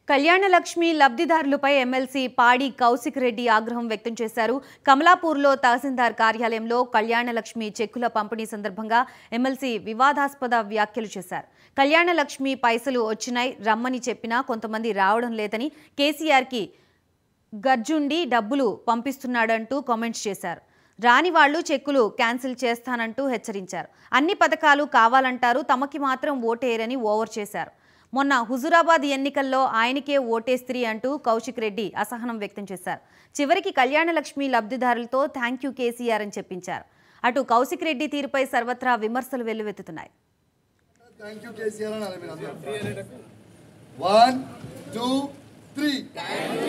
Kalyana Lakshmi లబ్ధిదారులపై MLC పాడి కౌశిక్ రెడ్డి ఆగ్రహం వ్యక్తం చేశారు కమలాపూర్లో తహసీల్దార్ కార్యాలయంలో కళ్యాణలక్ష్మి చెక్కుల పంపిణీ సందర్భంగా ఎమ్మెల్సీ వివాదాస్పద వ్యాఖ్యలు చేశారు కళ్యాణలక్ష్మి పైసలు వచ్చినాయి రమ్మని చెప్పినా కొంతమంది రావడం లేదని కేసీఆర్కి గర్జుండి డబ్బులు పంపిస్తున్నాడంటూ కామెంట్స్ చేశారు రాని వాళ్లు చెక్కులు క్యాన్సిల్ చేస్తానంటూ హెచ్చరించారు అన్ని పథకాలు కావాలంటారు తమకి మాత్రం ఓటేయరని ఓవర్ చేశారు మొన్న హుజురాబాద్ ఎన్నికల్లో ఆయనకే ఓటేస్త్రీ అంటూ కౌశిక్ రెడ్డి అసహనం వ్యక్తం చేశారు చివరికి కళ్యాణలక్ష్మి లబ్ధిదారులతో థ్యాంక్ యూ కేసీఆర్ అని చెప్పించారు అటు కౌశిక్ రెడ్డి తీరుపై సర్వత్రా విమర్శలు వెల్లువెత్తుతున్నాయి థ్యాంక్ యూ కేసీఆర్ అని మీరు అందరూ one two three thank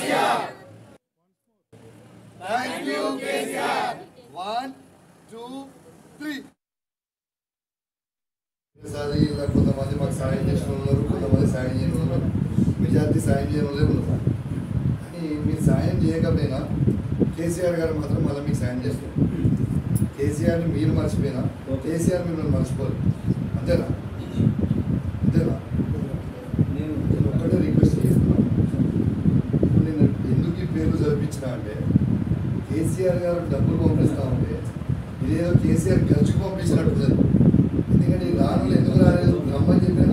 you KCR one two three ఈసారి ఇలా కొంతమంది మాకు సాయం చేసిన వాళ్ళు ఉన్నారు కొంతమంది సాయం చేయని వాళ్ళు ఉన్నారు మెజార్టీ సాయం చేయని వాళ్ళే ఉన్నారు కానీ మీరు సాయం చేయకపోయినా కేసీఆర్ గారు మాత్రం మళ్ళీ మీకు సాయం చేస్తారు కేసీఆర్ని మీరు మర్చిపోయినా కేసీఆర్ మిమ్మల్ని మర్చిపోరు అంతేనా అంతేనా నేను నేను ఒక్కటే రిక్వెస్ట్ చేస్తున్నాను ఇప్పుడు నేను ఎందుకు ఈ పేర్లు చదివించిన అంటే కేసీఆర్ గారు డబ్బులు పంపిస్తా ఉంటే ఇదేదో కేసీఆర్ ఖర్చుకు పంపించినట్టు లేదు ఎందుకంటే ఈ రానులు ఎందుకు రాలేదు రమ్మని చెప్పిన